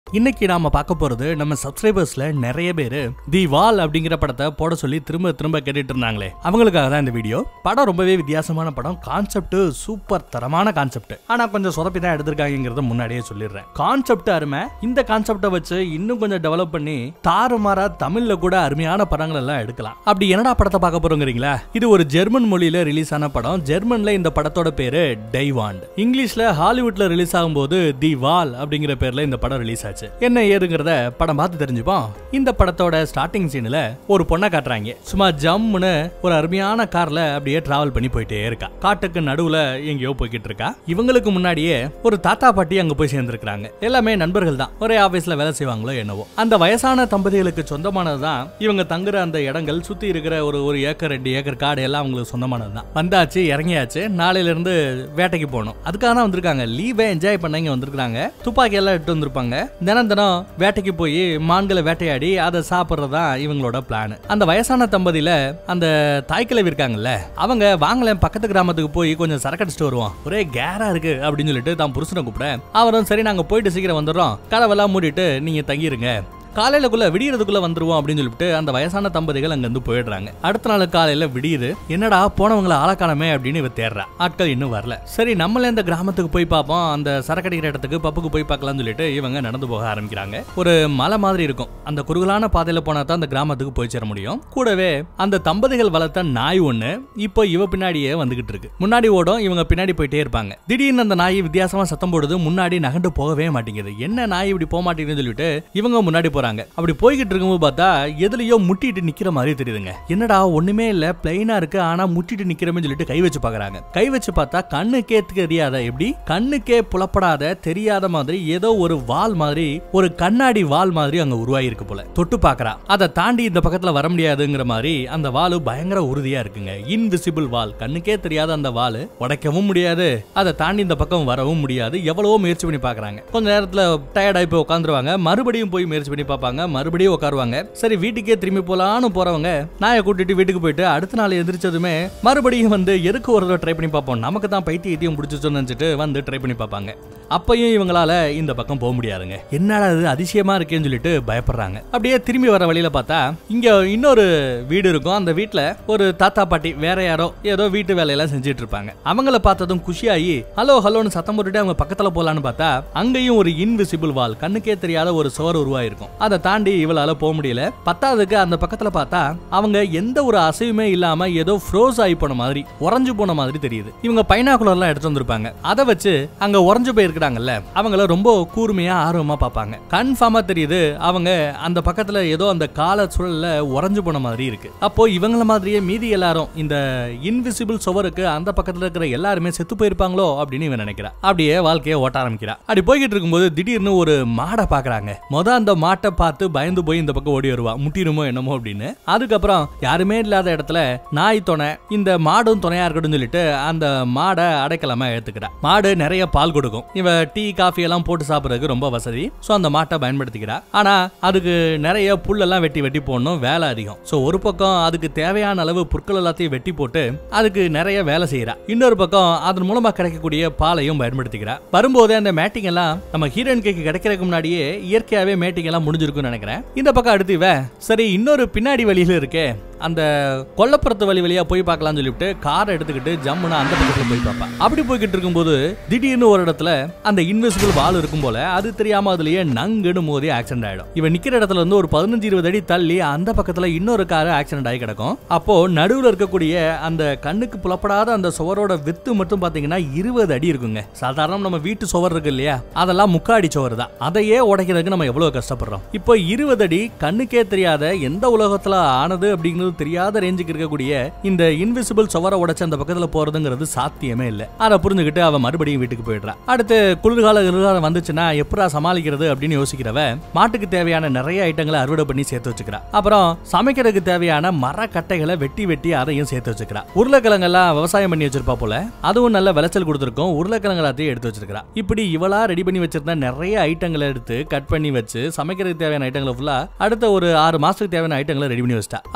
இன்னைக்கு நாம பார்க்க போறது நம்ம சப்ஸ்கிரைபர்ஸ்ல நிறைய பேர் தி வால் அப்படிங்கிற படத்தை போட சொல்லி திரும்ப திரும்ப கேட்டுட்டு இருந்தாங்களே அவங்களுக்காக தான் இந்த வீடியோ படம் ரொம்பவே வித்தியாசமான படம் கான்செப்ட் சூப்பர் தரமான கான்செப்ட் ஆனா கொஞ்சம் சொதப்பி தான் எடுத்திருக்காங்கிறத முன்னாடியே சொல்லிடுறேன் கான்செப்ட் அருமை இந்த கான்செப்டை வச்சு இன்னும் கொஞ்சம் டெவலப் பண்ணி தாறுமாறா தமிழ்ல கூட அருமையான படங்கள் எல்லாம் எடுக்கலாம் அப்படி என்னடா படத்தை பார்க்க போறோங்கிறீங்களா இது ஒரு ஜெர்மன் மொழியில ரிலீஸ் ஆன படம் ஜெர்மன்ல இந்த படத்தோட பேரு டைவாண்ட் இங்கிலீஷ்ல ஹாலிவுட்ல ரிலீஸ் ஆகும்போது தி வால் அப்படிங்கிற பேர்ல இந்த படம் ரிலீஸ் ஆச்சு என்ன ஏதுங்கிறத படம் பார்த்து தெரிஞ்சுப்போம் இந்த படத்தோட ஸ்டார்டிங் சீன்ல ஒரு பொண்ணை காட்டுறாங்க சும்மா ஜம்முன்னு ஒரு அருமையான கார்ல அப்படியே டிராவல் பண்ணி போயிட்டே இருக்கா காட்டுக்கு நடுவுல எங்கேயோ போய்கிட்டு இருக்கா இவங்களுக்கு முன்னாடியே ஒரு தாத்தா பாட்டி அங்க போய் சேர்ந்திருக்காங்க எல்லாமே நண்பர்கள் தான் ஒரே ஆபீஸ்ல வேலை செய்வாங்களோ என்னவோ அந்த வயசான தம்பதிகளுக்கு சொந்தமானதுதான் இவங்க தங்குற அந்த இடங்கள் சுத்தி இருக்கிற ஒரு ஒரு ஏக்கர் ரெண்டு ஏக்கர் காடு எல்லாம் அவங்களுக்கு சொந்தமானது தான் வந்தாச்சு இறங்கியாச்சு நாளையில இருந்து வேட்டைக்கு போகணும் அதுக்காக தான் வந்திருக்காங்க லீவை என்ஜாய் பண்ண இங்க வந்திருக்காங்க துப்பாக்கி எல்லாம் எடுத்து வந்திருப்பாங்க தினம் தினம் வேட்டைக்கு போய் மான்களை வேட்டையாடி அதை சாப்பிட்றதா இவங்களோட பிளான் அந்த வயசான தம்பதியில அந்த தாய்க்கிழவி இருக்காங்கல்ல அவங்க வாங்கலேன் பக்கத்து கிராமத்துக்கு போய் கொஞ்சம் சரக்கு அடிச்சுட்டு வருவோம் ஒரே கேரா இருக்கு அப்படின்னு சொல்லிட்டு தான் புருஷனை கூப்பிட அவரும் சரி நாங்க போயிட்டு சீக்கிரம் வந்துடுறோம் கதவெல்லாம் மூடிட்டு நீங்க தங்கிருங்க காலையிலக்குள்ள விடியறதுக்குள்ள வந்துருவோம் அப்படின்னு சொல்லிட்டு அந்த வயசான தம்பதிகள் அங்க இருந்து போயிடுறாங்க அடுத்த நாள் காலையில விடியுது என்னடா போனவங்கள ஆளக்கானமே அப்படின்னு இவ தேடுறா ஆட்கள் இன்னும் வரல சரி நம்மள இந்த கிராமத்துக்கு போய் பார்ப்போம் அந்த சரக்கடிக்கிற இடத்துக்கு பப்புக்கு போய் பார்க்கலாம்னு சொல்லிட்டு இவங்க நடந்து போக ஆரம்பிக்கிறாங்க ஒரு மலை மாதிரி இருக்கும் அந்த குறுகலான பாதையில போனா தான் அந்த கிராமத்துக்கு போய் சேர முடியும் கூடவே அந்த தம்பதிகள் வளர்த்த நாய் ஒண்ணு இப்போ இவ பின்னாடியே வந்துகிட்டு இருக்கு முன்னாடி ஓடும் இவங்க பின்னாடி போயிட்டே இருப்பாங்க திடீர்னு அந்த நாய் வித்தியாசமா சத்தம் போடுது முன்னாடி நகண்டு போகவே மாட்டேங்குது என்ன நாய் இப்படி போக மாட்டேங்குதுன்னு சொல்லிட்டு இவங்க முன்னாடி போறாங்க அப்படி போய்கிட்டு இருக்கும்போது பார்த்தா எதுலயோ முட்டிட்டு நிக்கிற மாதிரி தெரியுதுங்க என்னடா ஒண்ணுமே இல்ல பிளைனா இருக்கு ஆனா முட்டிட்டு நிக்கிறமே சொல்லிட்டு கை வச்சு பாக்குறாங்க கை வச்சு பார்த்தா கண்ணுக்கே தெரியாத எப்படி கண்ணுக்கே புலப்படாத தெரியாத மாதிரி ஏதோ ஒரு வால் மாதிரி ஒரு கண்ணாடி வால் மாதிரி அங்க உருவாகி இருக்கு போல தொட்டு பாக்குறா அதை தாண்டி இந்த பக்கத்துல வர முடியாதுங்கிற மாதிரி அந்த வாலு பயங்கர உறுதியா இருக்குங்க இன்விசிபிள் வால் கண்ணுக்கே தெரியாத அந்த வாலு உடைக்கவும் முடியாது அதை தாண்டி இந்த பக்கம் வரவும் முடியாது எவ்வளவோ முயற்சி பண்ணி பாக்குறாங்க கொஞ்ச நேரத்துல டயர்ட் ஆகி போய் உட்காந்துருவாங்க மறுபடியும் போய் முயற்சி பண்ணி பார்ப்பாங்க மறுபடியும் உட்காருவாங்க சரி வீட்டுக்கே திரும்பி போலான்னு போறவங்க நாயை கூட்டிட்டு வீட்டுக்கு போயிட்டு அடுத்த நாள் எந்திரிச்சதுமே மறுபடியும் வந்து எதுக்கு ஒரு ட்ரை பண்ணி பார்ப்போம் நமக்கு தான் பைத்தியத்தையும் பிடிச்சிச்சோன்னு நினைச்சிட்டு வந்து ட்ரை பண்ணி பார்ப்பாங்க அப்பையும் இவங்களால இந்த பக்கம் போக முடியாதுங்க என்னடா இது அதிசயமா இருக்கேன்னு சொல்லிட்டு பயப்படுறாங்க அப்படியே திரும்பி வர வழியில பார்த்தா இங்க இன்னொரு வீடு இருக்கும் அந்த வீட்ல ஒரு தாத்தா பாட்டி வேற யாரோ ஏதோ வீட்டு வேலையெல்லாம் செஞ்சுட்டு இருப்பாங்க அவங்கள பார்த்ததும் குஷியாகி ஹலோ ஹலோன்னு சத்தம் போட்டுட்டு அவங்க பக்கத்துல போலான்னு பார்த்தா அங்கேயும் ஒரு இன்விசிபிள் வால் கண்ணுக்கே தெரியாத ஒரு சுவர் உருவாயிருக்கும் அதை தாண்டி இவளால போக முடியல பத்தாவதுக்கு அந்த பக்கத்துல பார்த்தா அவங்க எந்த ஒரு அசைவுமே இல்லாம ஏதோ ஃப்ரோஸ் ஆகி போன மாதிரி உறைஞ்சு போன மாதிரி தெரியுது இவங்க பைனாகுலர்லாம் எடுத்து வந்திருப்பாங்க அதை வச்சு அங்க உறைஞ்சு போயிருக்கிறாங்கல்ல அவங்கள ரொம்ப கூர்மையா ஆர்வமா பார்ப்பாங்க கன்ஃபார்மா தெரியுது அவங்க அந்த பக்கத்துல ஏதோ அந்த கால சுழல்ல உறைஞ்சு போன மாதிரி இருக்கு அப்போ இவங்கள மாதிரியே மீதி எல்லாரும் இந்த இன்விசிபிள் சுவருக்கு அந்த பக்கத்துல இருக்கிற எல்லாருமே செத்து போயிருப்பாங்களோ அப்படின்னு இவன் நினைக்கிறா அப்படியே வாழ்க்கையை ஓட்ட ஆரம்பிக்கிறா அப்படி போய்கிட்டு இருக்கும்போது திடீர்னு ஒரு மாடை பாக்குறாங்க மொத அந்த மாட்டை பார்த்து பயந்து போய் இந்த பக்கம் ஓடி வருவா முட்டிருமோ என்னமோ அப்படின்னு அதுக்கப்புறம் யாருமே இல்லாத இடத்துல நாய் துணை இந்த மாடும் துணையா இருக்கட்டும் சொல்லிட்டு அந்த மாடை அடைக்கலாமா எடுத்துக்கிறா மாடு நிறைய பால் கொடுக்கும் இவ டீ காஃபி எல்லாம் போட்டு சாப்பிடுறதுக்கு ரொம்ப வசதி சோ அந்த மாட்டை பயன்படுத்திக்கிறா ஆனா அதுக்கு நிறைய புல்லெல்லாம் வெட்டி வெட்டி போடணும் வேலை அதிகம் சோ ஒரு பக்கம் அதுக்கு தேவையான அளவு புற்கள் எல்லாத்தையும் வெட்டி போட்டு அதுக்கு நிறைய வேலை செய்யறா இன்னொரு பக்கம் அதன் மூலமா கிடைக்கக்கூடிய பாலையும் பயன்படுத்திக்கிறா வரும்போதே அந்த மேட்டிங் எல்லாம் நம்ம ஹீரோயின் கேக்கு கிடைக்கிறதுக்கு முன்னாடியே இயற்கையாவே மேட்டிங் எல்லாம் முடிஞ்சிருக்கும்னு நினைக்கிறேன் இந்த பக்கம் அடுத்து இவ சரி இன்னொரு பின்னாடி வழியில இருக்கே அந்த கொல்லப்புறத்து வழி வழியா போய் பார்க்கலாம்னு சொல்லிட்டு காரை எடுத்துக்கிட்டு ஜம்முனா அந்த பக்கத்துல போய் பார்ப்பா அப்படி போய்கிட்டு இருக்கும்போது திடீர்னு ஒரு இடத்துல அந்த இன்விசிபிள் வால் இருக்கும் போல அது தெரியாம அதுலயே நங்குன்னு மோதி ஆக்சிடென்ட் ஆயிடும் இவன் நிக்கிற இடத்துல இருந்து ஒரு பதினஞ்சு இருபது அடி தள்ளி அந்த பக்கத்துல இன்னொரு கார் ஆக்சிடென்ட் ஆகி கிடக்கும் அப்போ நடுவுல இருக்கக்கூடிய அந்த கண்ணுக்கு புலப்படாத அந்த சுவரோட வித்து மட்டும் பாத்தீங்கன்னா இருபது அடி இருக்குங்க சாதாரண நம்ம வீட்டு சுவர் இருக்கு இல்லையா அதெல்லாம் முக்காடி சுவர் தான் அதையே உடைக்கிறதுக்கு நம்ம எவ்வளவு கஷ்டப்படுறோம் இப்போ இருபது அடி கண்ணுக்கே தெரியாத எந்த உலகத்துல ஆனது அப்படிங்கிறது தெரியாத ரேஞ்சுக்கு இருக்கக்கூடிய இந்த இன்விசிபிள் சுவரை உடைச்சு அந்த பக்கத்துல போறதுங்கிறது சாத்தியமே இல்ல அதை புரிஞ்சுக்கிட்டு அவ மறுபடியும் வீட்டுக்கு போயிடுறா அடுத்து குளிர்கால குளிர்காலம் வந்துச்சுன்னா எப்படா சமாளிக்கிறது அப்படின்னு யோசிக்கிறவ மாட்டுக்கு தேவையான நிறைய ஐட்டங்களை அறுவடை பண்ணி சேர்த்து வச்சுக்கிறா அப்புறம் சமைக்கிறதுக்கு தேவையான மரக்கட்டைகளை வெட்டி வெட்டி அதையும் சேர்த்து வச்சுக்கிறா உருளைக்கிழங்கெல்லாம் விவசாயம் பண்ணி வச்சிருப்பா போல அதுவும் நல்ல விளைச்சல் கொடுத்துருக்கும் உருளைக்கிழங்கு எல்லாத்தையும் எடுத்து வச்சிருக்கா இப்படி இவளா ரெடி பண்ணி வச்சிருந்த நிறைய ஐட்டங்களை எடுத்து கட் பண்ணி வச்சு சமைக்கிறதுக்கு தேவையான ஐட்டங்களை ஃபுல்லா அடுத்த ஒரு ஆறு மாசத்துக்கு தேவையான ஐட்டங்களை ரெடி பண்ணி வச்சிட்டா அப்புறம் அங்க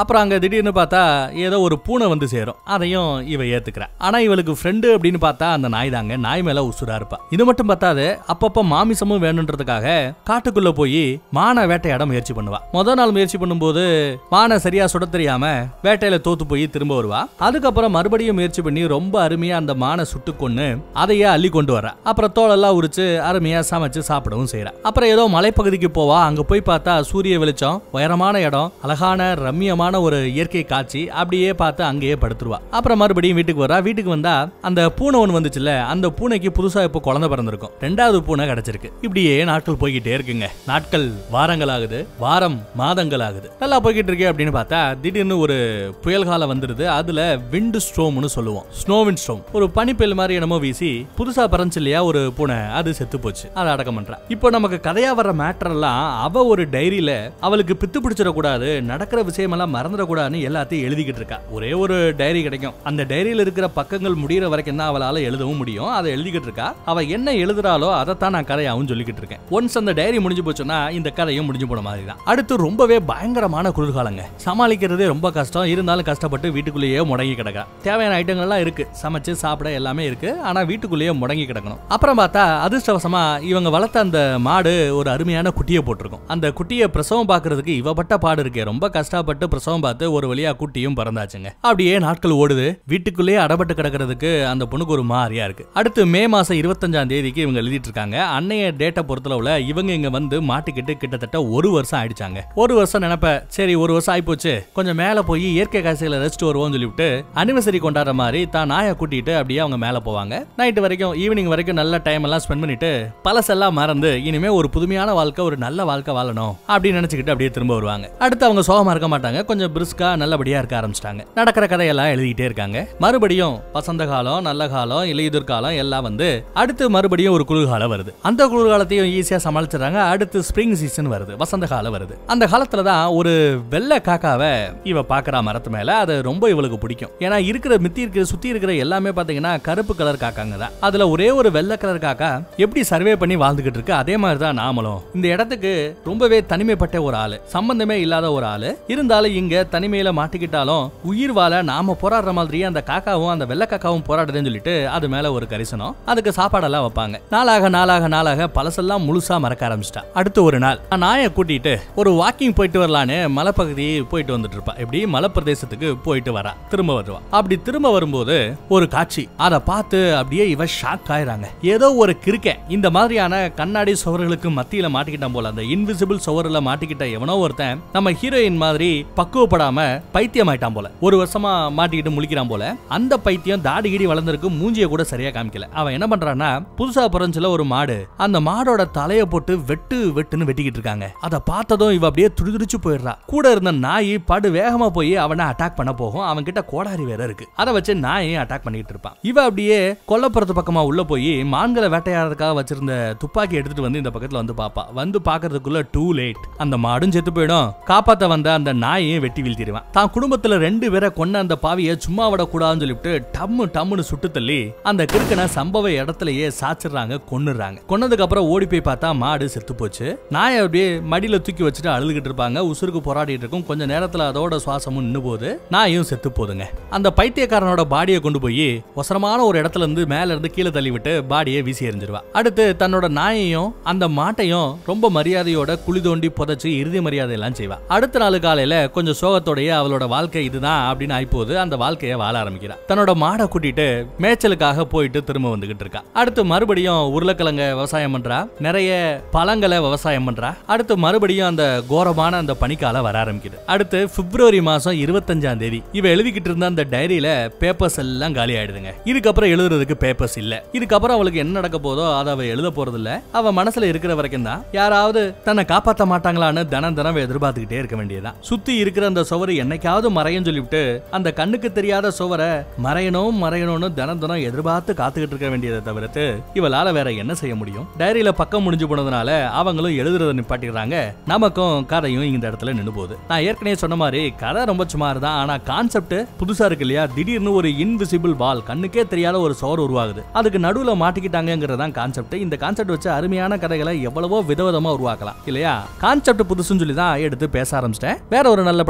திடீர்னு பார்த்தா ஏதோ ஒரு பூனை வந்து சேரும் அதையும் இவ ஏத்துக்கிறா ஆனா இவளுக்கு ஃப்ரெண்டு அப்படின்னு பார்த்தா அந்த நாய் தாங்க நாய் மேல உசுரா இருப்பா இது மட்டும் பார்த்தாது அப்பப்ப மாமிசமும் வேணுன்றதுக்காக காட்டுக்குள்ள போய் மானை வேட்டையாட முயற்சி பண்ணுவா முத நாள் முயற்சி பண்ணும்போது மானை சரியா சுட தெரியாம வேட்டையில தோத்து போய் திரும்ப வருவா அதுக்கப்புறம் மறுபடியும் முயற்சி பண்ணி ரொம்ப அருமையா அந்த மானை சுட்டு கொன்னு அதையே அள்ளி கொண்டு வரா அப்புறம் தோலெல்லாம் உரிச்சு அருமையா சமைச்சு சாப்பிடவும் செய்யறா அப்புறம் ஏதோ மலைப்பகுதிக்கு போவா அங்க போய் பார்த்தா சூரிய வெளிச்சம் உயரமான இடம் அழகான ரம்மியமான ஒரு இயற்கை காட்சி அப்படியே பார்த்து அங்கேயே படுத்துருவா அப்புறம் மறுபடியும் வீட்டுக்கு வரா வீட்டுக்கு வந்தா அந்த பூனை ஒன்று வந்துச்சுல்ல அந்த பூனைக்கு புதுசா இப்போ குழந்தை பிறந்திருக்கும் ரெண்டாவது பூனை கிடைச்சிருக்கு இப்படியே நாட்கள் போய்கிட்டே இருக்குங்க நாட்கள் வாரங்கள் ஆகுது வாரம் மாதங்கள் ஆகுது நல்லா போய்கிட்டு இருக்கே அப்படின்னு பார்த்தா திடீர்னு ஒரு புயல் காலம் வந்துருது அதுல விண்டு ஸ்ட்ரோம்னு சொல்லுவோம் ஸ்னோ விண்ட் ஸ்ட்ரோம் ஒரு பனிப்புயல் மாதிரி என்னமோ வீசி புதுசா பிறந்துச்சு இல்லையா ஒரு பூனை அது செத்து போச்சு அதை அடக்கம் பண்றா இப்போ நமக்கு கதையா வர்ற மேட்டர் எல்லாம் அவ ஒரு டைரியில அவளுக்கு பித்து பிடிச்சிடக்கூடாது நடக்கிற விஷயமெல்லாம் மறந்துடக்கூடாதுன்னு எல்லாத்தையும் எழுதிக்கிட்டு இருக்கா ஒரே ஒரு டைரி கிடைக்கும் அந்த டைரியில இருக்கிற பக்கங்கள் முடியிற வரைக்கும் தான் அவளால எழுதவும் முடியும் அதை எழுதிக்கிட்டு இருக்கா அவ என்ன எழுதுறாளோ அதைத்தான் நான் கதையாவும் சொல்லிக்கிட்டு இருக்கேன் ஒன்ஸ் அந்த டைரி முடிஞ்சு போச்சுன்னா இந்த கதையும் முடிஞ்சு போன மாதிரி தான் அடுத்து ரொம்பவே பயங்கரமான குளிர்காலங்க சமாளிக்கிறதே ரொம்ப கஷ்டம் இருந்தாலும் கஷ்டப்பட்டு வீட்டுக்குள்ளேயே முடங்கி கிடக்கா தேவையான ஐட்டங்கள்லாம் இருக்கு சமைச்சு சாப்பிட எல்லாமே இருக்கு ஆனா வீட்டுக்குள்ளேயே முடங்கி கிடக்கணும் அப்புறம் பார்த்தா அதிர்ஷ்டவசமா இவங்க வளர்த்த அந்த மாடு ஒரு அருமையான குட்டியை போட்டிருக்கும் அந்த குட்டியை பிரசவம் பார்க்கிறதுக்கு இவ பட்ட பாடு இருக்கே ரொம்ப கஷ்டப்பட்டு பிரசவம் பார்த்து ஒரு வழியா குட்டியும் பிறந்தாச்சுங்க அப்படியே நாட்கள் ஓடுது வீட்டுக்குள்ளேயே அடப்பட்டு கிடக்கிறதுக்கு அந்த பொண்ணுக்கு ஒரு மாதிரியா இருக்கு அடுத்து மே மாசம் இருபத்தஞ்சாம் தேதிக்கு இவங்க எழுதிட்டு இருக்காங்க அன்னைய டேட்டை பொறுத்தளவுல இவங்க இங்க வந்து மாட்டிக்கிட்டு கிட்டத்தட்ட ஒரு வருஷம் ஆயிடுச்சாங்க ஒரு வருஷம் நினைப்ப சரி ஒரு வருஷம் ஆயிப்போச்சு கொஞ்சம் மேல போய் இயற்கை காட்சியில ரெஸ்ட் வருவோம்னு சொல்லிவிட்டு அனிவர்சரி கொண்டாடுற மாதிரி தான் நாயை கூட்டிட்டு அப்படியே அவங்க மேல போவாங்க நைட் வரைக்கும் ஈவினிங் வரைக்கும் நல்ல டைம் எல்லாம் ஸ்பெண்ட் பண்ணிட்டு பழசெல்லாம் மறந்து இனிமே ஒரு புதுமையான வாழ்க்கை ஒரு நல்ல வாழ்க்கை வாழணும் அப்படின்னு நினைச்சுக்கிட்டு அப்படியே திரும்ப வருவாங்க அடுத்து அவங்க சோகமா இருக்க மாட்டாங்க கொஞ்சம் பிரிஸ்கா நல்லபடியா இருக்க ஆரம்பிச்சிட்டாங்க நடக்கிற கதையெல்லாம் எழுதிக்கிட்டே இருக்காங்க மறுபடியும் வசந்த காலம் நல்ல காலம் இலையுதிர் காலம் எல்லாம் வந்து அடுத்து மறுபடியும் ஒரு குளிர்காலம் வருது அந்த குளிர்காலத்தையும் ஈஸியா சமாளிச்சிடறாங்க அடுத்து ஸ்ப்ரிங் சீசன் வருது வசந்த காலம் வருது அந்த காலத்துல தான் ஒரு வெள்ளை காக்காவை இவ பாக்குறா மரத்து மேல அது ரொம்ப இவளுக்கு பிடிக்கும் ஏன்னா இருக்கிற மித்தி இருக்கிற சுத்தி இருக்கிற எல்லாமே பாத்தீங்கன்னா கருப்பு கலர் காக்காங்க தான் அதுல ஒரே ஒரு வெள்ளை கலர் காக்கா எப்படி சர்வே பண்ணி வாழ்ந்துகிட்டு இருக்கு அதே மாதிரி தான் நாமளும் இந்த இடத்துக்கு ரொம்பவே தனிமைப்பட்ட ஒரு ஆளு சம்பந்தமே இல்லாத ஒரு ஆளு இருந்தாலும் இங்க தனிமையில மாட்டிக்கிட்டாலும் உயிர் வாழ நாம போராடுற மாதிரியே அந்த காக்காவும் அந்த வெள்ளை காக்காவும் போராடுதுன்னு சொல்லிட்டு அது மேல ஒரு கரிசனம் அதுக்கு சாப்பாடெல்லாம் வைப்பாங்க நாளாக நாளாக நாளாக பழசெல்லாம் முழுசா மறக்க ஆரம்பிச்சிட்டா அடுத்து ஒரு நாள் நான் நாயை கூட்டிட்டு ஒரு வாக்கிங் போயிட்டு வரலான்னு மலைப்பகுதி போயிட்டு வந்துட்டு இருப்பா இப்படி மலைப்பிரதேசத்துக்கு போயிட்டு வரா திரும்ப வருவா அப்படி திரும்ப வரும்போது ஒரு காட்சி அதை பார்த்து அப்படியே இவ ஷாக் ஆயிராங்க ஏதோ ஒரு கிறுக்க இந்த மாதிரியான கண்ணாடி சுவர்களுக்கு மத்தியில மாட்டிக்கிட்டான் போல அந்த இன்விசிபிள் சுவர்ல மாட்டிக்கிட்ட எவனோ ஒருத்தன் நம்ம ஹீரோயின் மாதிரி பக்குவப்படாம பைத்தியம் ஆயிட்டான் போல ஒரு வருஷமா மாட்டிக்கிட்டு முழிக்கிறான் போல அந்த பைத்தியம் தாடி கீடி வளர்ந்திருக்கு மூஞ்சிய கூட சரியா காமிக்கல அவன் என்ன பண்றான்னா புதுசா பிறந்துல ஒரு மாடு அந்த மாடோட தலைய போட்டு வெட்டு வெட்டுன்னு வெட்டிக்கிட்டு இருக்காங்க அதை பார்த்ததும் இவ அப்படியே துடிதுடிச்சு போயிடுறா கூட இருந்த நாய் படு வேகமா போய் அவனை அட்டாக் பண்ண போகும் அவன் கிட்ட கோடாரி வேற இருக்கு அதை வச்சு நாயையும் அட்டாக் பண்ணிட்டு இருப்பான் இவ அப்படியே கொல்லப்புறத்து பக்கமா உள்ள போய் மான்களை வேட்டையாடுறதுக்காக வச்சிருந்த துப்பாக்கி எடுத்துட்டு வந்து இந்த பக்கத்துல வந்து பாப்பா வந்து பாக்குறதுக்குள்ள டூ லேட் அந்த மாடும் செத்து போயிடும் காப்பாத்த வந்த அந்த நாயையும் வெட்டி வீழ்த்திடுவான் தான் குடும்பத்துல ரெண்டு பேரை கொன்ன அந்த பாவியை சும்மா விடக்கூடாதுன்னு சொல்லிட்டு டம்மு டம்முன்னு சுட்டு தள்ளி அந்த கிறுக்கனை சம்பவ இடத்துலயே சாச்சிடுறாங்க கொன்னுறாங்க கொன்னதுக்கு அப்புறம் ஓடி போய் பார்த்தா மாடு செத்து போச்சு நாயை அப்படியே மடியில தூக்கி வச்சுட்டு அழுதுகிட்டு இருப்பாங்க உசுருக்கு போராடிட்டு இருக்கும் கொஞ்ச நேரத்துல அதோட சுவாசமும் நின்னு போகுது நாயும் செத்து போதுங்க அந்த பைத்தியக்காரனோட பாடியை கொண்டு போய் ஒசரமான ஒரு இடத்துல இருந்து மேல இருந்து கீழே தள்ளி விட்டு பாடியை வீசி எறிஞ்சிருவா அடுத்து தன்னோட நாயையும் அந்த மாட்டையும் ரொம்ப மரியாதையோட குழி தோண்டி புதைச்சு இறுதி மரியாதை எல்லாம் செய்வா அடுத்த நாள் காலையில கொஞ்சம் சோகத்தோடய அவளோட வாழ்க்கை இதுதான் அப்படின்னு ஆயிப்போது அந்த வாழ்க்கையை வாழ ஆரம்பிக்கிறா தன்னோட மாடை கூட்டிட்டு மேய்ச்சலுக்காக போயிட்டு திரும்ப வந்துகிட்டு இருக்கா அடுத்து மறுபடியும் உருளைக்கிழங்க விவசாயம் பண்றா நிறைய பழங்களை விவசாயம் பண்றா அடுத்து மறுபடியும் அந்த கோரமான அந்த பனிக்காலம் வர ஆரம்பிக்குது அடுத்து பிப்ரவரி மாசம் இருபத்தஞ்சாம் தேதி இவ எழுதிக்கிட்டு இருந்த அந்த டைரியில பேப்பர்ஸ் எல்லாம் காலி ஆயிடுதுங்க இதுக்கப்புறம் எழுதுறதுக்கு பேப்பர்ஸ் இல்ல இதுக்கப்புறம் அவளுக்கு என்ன நடக்க போதோ அதை அவ எழுத போறது இல்ல அவ மனசுல இருக்கிற வரைக்கும் தான் யாராவது தன்னை காப்பாத்த மாட்டாங்களான்னு தினம் தினம் அவ எதிர்பார்த்துக்கிட்டே இருக்க வேண்டியதுதான் சுத்தி இருக்கிற அந்த சுவரு என்னைக்காவது மறையும் சொல்லிவிட்டு அந்த கண்ணுக்கு தெரியாத சுவரை மறையணும் மறையணும்னு தினம் தினம் எதிர்பார்த்து காத்துக்கிட்டு இருக்க வேண்டியதை தவிர்த்து இவளால வேற என்ன செய்ய முடியும் டைரியில பக்கம் முடிஞ்சு போனதுனால அவங்களும் எழுதுறத நிப்பாட்டிடுறாங்க நமக்கும் கதையும் இந்த இடத்துல நின்னு போகுது நான் ஏற்கனவே சொன்ன மாதிரி கதை ரொம்ப சுமார் தான் ஆனா கான்செப்ட் புதுசா இருக்கு இல்லையா திடீர்னு ஒரு இன்விசிபிள் வால் கண்ணுக்கே தெரியாத ஒரு சோர் உருவாகுது அதுக்கு நடுவுல மாட்டிக்கிட்டாங்கிறதான் கான்செப்ட் இந்த கான்செப்ட் வச்சு அருமையான கதைகளை எவ்வளவோ விதவிதமா உருவாக்கலாம் இல்லையா கான்செப்ட் புதுசுன்னு சொல்லி தான் எடுத்து பேச ஆரம்பிச்சிட்டேன் வேற ஒரு நல்ல படத்துல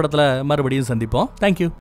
மறுபடியும் சந்திப்போம் தேங்க்யூ